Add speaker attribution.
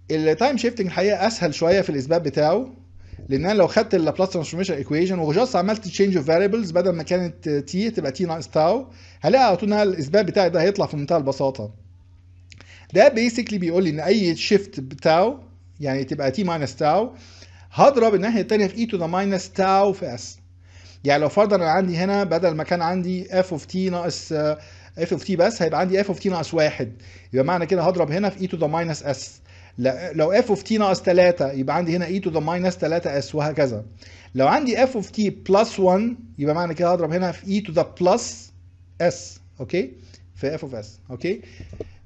Speaker 1: التايم شيفتنج الحقيقه اسهل شويه في الاثبات بتاعه لان انا لو خدت اللابلاس ترانسفورميشن ايكويشن وجاست عملت تشينج اوف فاريبلز بدل ما كانت تي تبقى تي ناقص تاو هلاقي على طول ان الاثبات بتاعي ده هيطلع في منتهى البساطه ده بيسكلي بيقول لي ان اي شيفت بتاو يعني تبقى تي ماينس تاو هضرب الناحيه الثانيه في اي تو ذا ماينس تاو في اس يعني لو فرضا انا عندي هنا بدل ما كان عندي اف اوف تي ناقص اف اوف تي بس هيبقى عندي اف اوف تي ناقص واحد يبقى معنى كده هضرب هنا في اي تو ذا ماينس اس لو اف اوف تي ناقص 3 يبقى عندي هنا اي تو ذا ماينس 3 اس وهكذا لو عندي اف اوف تي بلس 1 يبقى معنى كده هضرب هنا في اي تو ذا بلس اس اوكي في اف اوف اس اوكي